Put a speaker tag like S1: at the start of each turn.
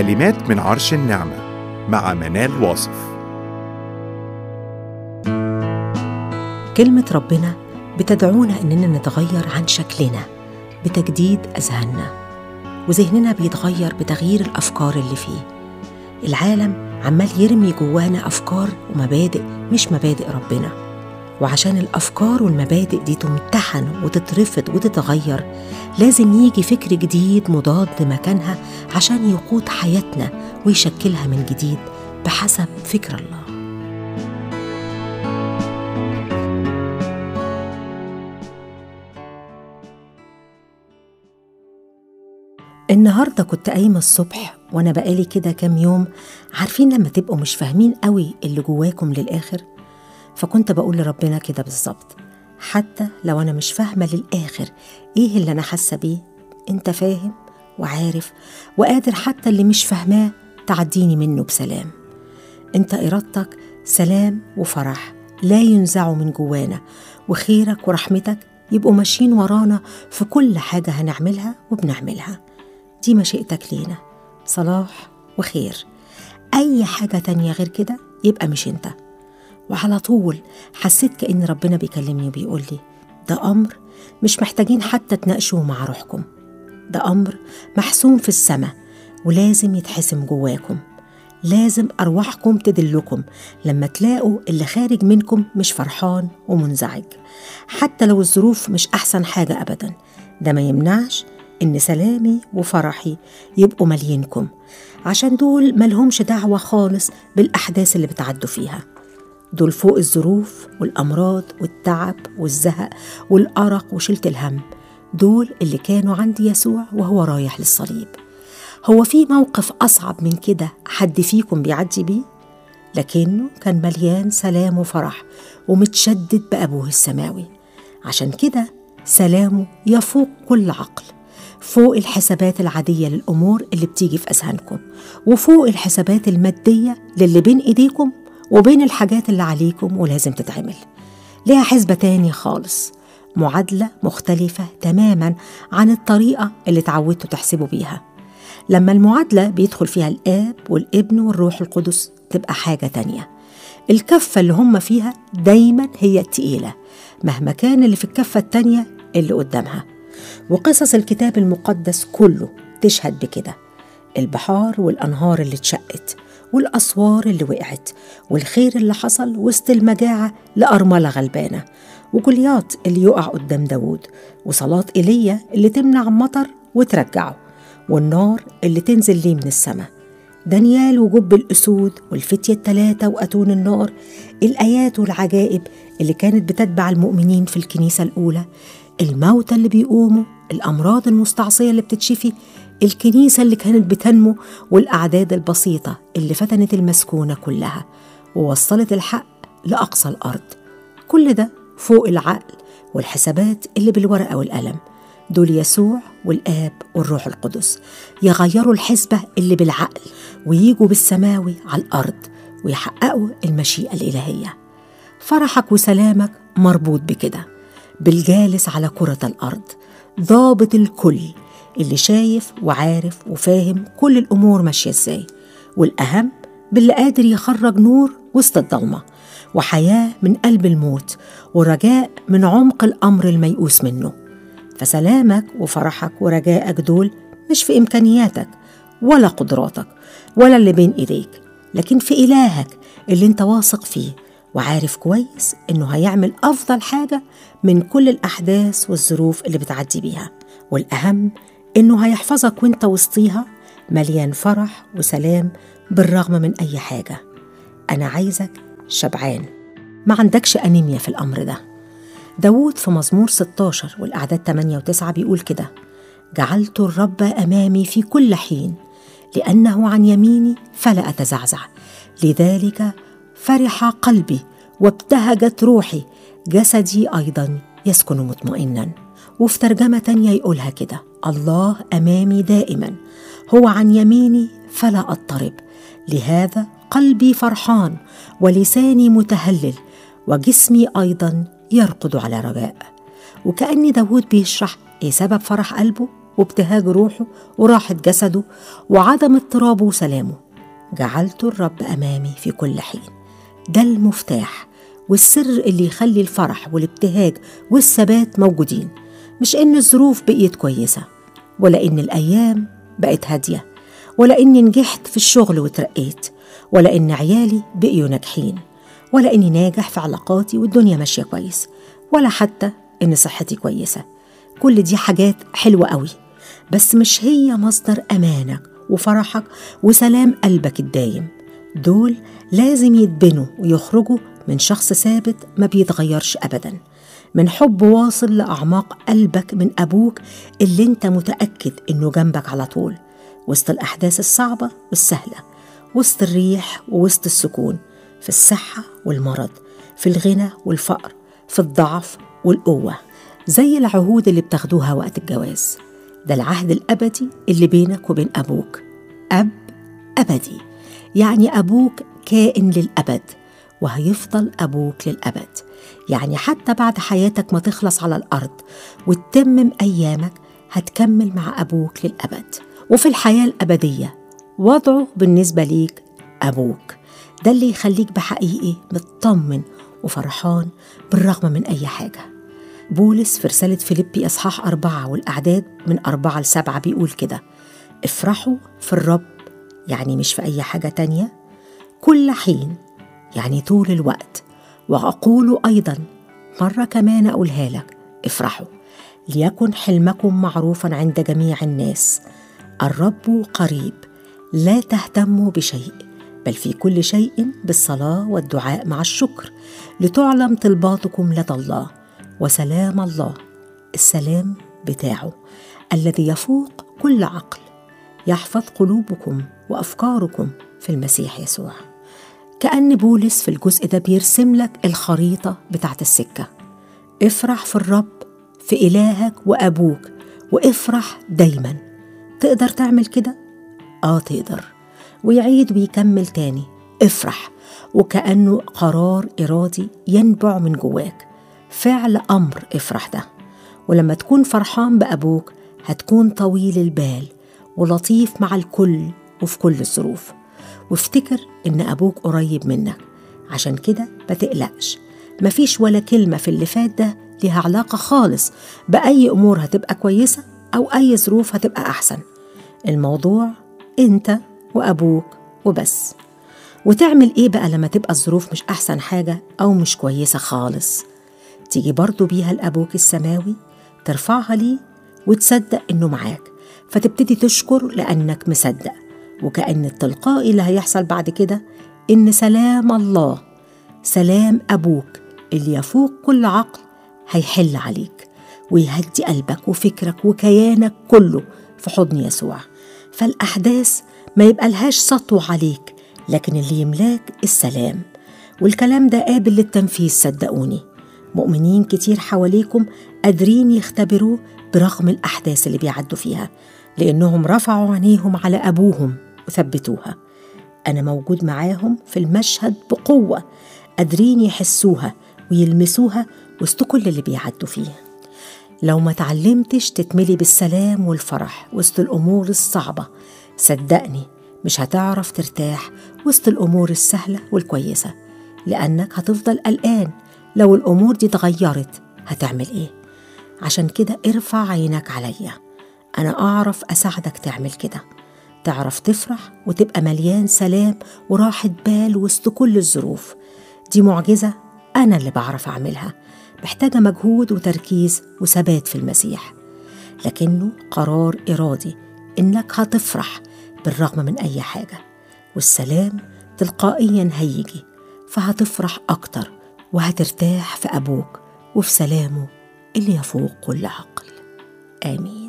S1: كلمات من عرش النعمة مع منال واصف
S2: كلمة ربنا بتدعونا إننا نتغير عن شكلنا بتجديد أذهاننا وذهننا بيتغير بتغيير الأفكار اللي فيه العالم عمال يرمي جوانا أفكار ومبادئ مش مبادئ ربنا وعشان الأفكار والمبادئ دي تمتحن وتترفض وتتغير لازم يجي فكر جديد مضاد مكانها عشان يقود حياتنا ويشكلها من جديد بحسب فكر الله النهاردة كنت قايمة الصبح وأنا بقالي كده كام يوم عارفين لما تبقوا مش فاهمين قوي اللي جواكم للآخر فكنت بقول لربنا كده بالظبط حتى لو أنا مش فاهمة للآخر إيه اللي أنا حاسة بيه أنت فاهم وعارف وقادر حتى اللي مش فاهماه تعديني منه بسلام أنت إرادتك سلام وفرح لا ينزعوا من جوانا وخيرك ورحمتك يبقوا ماشيين ورانا في كل حاجة هنعملها وبنعملها دي مشيئتك لينا صلاح وخير أي حاجة تانية غير كده يبقى مش أنت وعلى طول حسيت كأن ربنا بيكلمني وبيقول لي ده أمر مش محتاجين حتى تناقشوه مع روحكم ده أمر محسوم في السماء ولازم يتحسم جواكم لازم أرواحكم تدلكم لما تلاقوا اللي خارج منكم مش فرحان ومنزعج حتى لو الظروف مش أحسن حاجة أبدا ده ما يمنعش إن سلامي وفرحي يبقوا مالينكم عشان دول ملهمش دعوة خالص بالأحداث اللي بتعدوا فيها دول فوق الظروف والأمراض والتعب والزهق والأرق وشلة الهم دول اللي كانوا عند يسوع وهو رايح للصليب هو في موقف أصعب من كده حد فيكم بيعدي بيه؟ لكنه كان مليان سلام وفرح ومتشدد بأبوه السماوي عشان كده سلامه يفوق كل عقل فوق الحسابات العادية للأمور اللي بتيجي في أذهانكم وفوق الحسابات المادية للي بين إيديكم وبين الحاجات اللي عليكم ولازم تتعمل ليها حسبة تانية خالص معادلة مختلفة تماما عن الطريقة اللي تعودتوا تحسبوا بيها لما المعادلة بيدخل فيها الآب والابن والروح القدس تبقى حاجة تانية الكفة اللي هم فيها دايما هي التقيلة مهما كان اللي في الكفة التانية اللي قدامها وقصص الكتاب المقدس كله تشهد بكده البحار والأنهار اللي اتشقت والأسوار اللي وقعت والخير اللي حصل وسط المجاعة لأرملة غلبانة وجولياط اللي يقع قدام داوود وصلاة إيليا اللي تمنع مطر وترجعه والنار اللي تنزل ليه من السماء دانيال وجب الأسود والفتية التلاتة وأتون النار الآيات والعجائب اللي كانت بتتبع المؤمنين في الكنيسة الأولى الموتى اللي بيقوموا الأمراض المستعصية اللي بتتشفي الكنيسة اللي كانت بتنمو والأعداد البسيطة اللي فتنت المسكونة كلها ووصلت الحق لأقصى الأرض كل ده فوق العقل والحسابات اللي بالورقة والقلم دول يسوع والآب والروح القدس يغيروا الحسبة اللي بالعقل ويجوا بالسماوي على الأرض ويحققوا المشيئة الإلهية فرحك وسلامك مربوط بكده بالجالس على كرة الأرض ضابط الكل اللي شايف وعارف وفاهم كل الأمور ماشية إزاي والأهم باللي قادر يخرج نور وسط الضلمة وحياة من قلب الموت ورجاء من عمق الأمر الميؤوس منه فسلامك وفرحك ورجائك دول مش في إمكانياتك ولا قدراتك ولا اللي بين إيديك لكن في إلهك اللي أنت واثق فيه وعارف كويس إنه هيعمل أفضل حاجة من كل الأحداث والظروف اللي بتعدي بيها والأهم إنه هيحفظك وإنت وسطيها مليان فرح وسلام بالرغم من أي حاجة أنا عايزك شبعان ما عندكش أنيميا في الأمر ده داود في مزمور 16 والأعداد 8 و9 بيقول كده جعلت الرب أمامي في كل حين لأنه عن يميني فلا أتزعزع لذلك فرح قلبي وابتهجت روحي جسدي أيضا يسكن مطمئنا وفي ترجمة تانية يقولها كده الله أمامي دائما هو عن يميني فلا أضطرب لهذا قلبي فرحان ولساني متهلل وجسمي أيضا يرقد على رجاء وكأن داود بيشرح إيه سبب فرح قلبه وابتهاج روحه وراحة جسده وعدم اضطرابه وسلامه جعلت الرب أمامي في كل حين ده المفتاح والسر اللي يخلي الفرح والابتهاج والثبات موجودين مش إن الظروف بقيت كويسة ولا إن الأيام بقت هادية ولا إني نجحت في الشغل وترقيت ولا إن عيالي بقيوا ناجحين ولا إني ناجح في علاقاتي والدنيا ماشية كويس ولا حتى إن صحتي كويسة كل دي حاجات حلوة قوي بس مش هي مصدر أمانك وفرحك وسلام قلبك الدايم دول لازم يتبنوا ويخرجوا من شخص ثابت ما بيتغيرش أبدا من حب واصل لأعماق قلبك من أبوك اللي انت متأكد إنه جنبك على طول وسط الأحداث الصعبة والسهلة وسط الريح ووسط السكون في الصحة والمرض في الغنى والفقر في الضعف والقوة زي العهود اللي بتاخدوها وقت الجواز ده العهد الأبدي اللي بينك وبين أبوك أب أبدي يعني أبوك كائن للأبد وهيفضل أبوك للأبد يعني حتى بعد حياتك ما تخلص على الأرض وتتمم أيامك هتكمل مع أبوك للأبد وفي الحياة الأبدية وضعه بالنسبة ليك أبوك ده اللي يخليك بحقيقي مطمن وفرحان بالرغم من أي حاجة بولس في رسالة فيليبي إصحاح أربعة والأعداد من أربعة لسبعة بيقول كده افرحوا في الرب يعني مش في أي حاجة تانية كل حين يعني طول الوقت وأقول أيضا مرة كمان أقولها لك افرحوا ليكن حلمكم معروفا عند جميع الناس الرب قريب لا تهتموا بشيء بل في كل شيء بالصلاة والدعاء مع الشكر لتعلم طلباتكم لدى الله وسلام الله السلام بتاعه الذي يفوق كل عقل يحفظ قلوبكم وافكاركم في المسيح يسوع كأن بولس في الجزء ده بيرسم لك الخريطة بتاعت السكة افرح في الرب في إلهك وأبوك وافرح دايما تقدر تعمل كده؟ آه تقدر ويعيد ويكمل تاني افرح وكأنه قرار إرادي ينبع من جواك فعل أمر افرح ده ولما تكون فرحان بأبوك هتكون طويل البال ولطيف مع الكل وفي كل الظروف وافتكر إن أبوك قريب منك عشان كده ما تقلقش مفيش ولا كلمة في اللي فات ده ليها علاقة خالص بأي أمور هتبقى كويسة أو أي ظروف هتبقى أحسن الموضوع أنت وأبوك وبس وتعمل إيه بقى لما تبقى الظروف مش أحسن حاجة أو مش كويسة خالص تيجي برضو بيها لأبوك السماوي ترفعها ليه وتصدق إنه معاك فتبتدي تشكر لأنك مصدق وكأن التلقائي اللي هيحصل بعد كده إن سلام الله سلام أبوك اللي يفوق كل عقل هيحل عليك ويهدي قلبك وفكرك وكيانك كله في حضن يسوع فالأحداث ما يبقى لهاش سطوة عليك لكن اللي يملاك السلام والكلام ده قابل للتنفيذ صدقوني مؤمنين كتير حواليكم قادرين يختبروه برغم الأحداث اللي بيعدوا فيها لأنهم رفعوا عينيهم على أبوهم وثبتوها أنا موجود معاهم في المشهد بقوة قادرين يحسوها ويلمسوها وسط كل اللي بيعدوا فيه لو ما تعلمتش تتملي بالسلام والفرح وسط الأمور الصعبة صدقني مش هتعرف ترتاح وسط الأمور السهلة والكويسة لأنك هتفضل قلقان لو الأمور دي اتغيرت هتعمل إيه؟ عشان كده ارفع عينك عليا أنا أعرف أساعدك تعمل كده تعرف تفرح وتبقى مليان سلام وراحة بال وسط كل الظروف دي معجزة أنا اللي بعرف أعملها محتاجة مجهود وتركيز وثبات في المسيح لكنه قرار إرادي إنك هتفرح بالرغم من أي حاجة والسلام تلقائيا هيجي فهتفرح أكتر وهترتاح في أبوك وفي سلامه اللي يفوق كل عقل آمين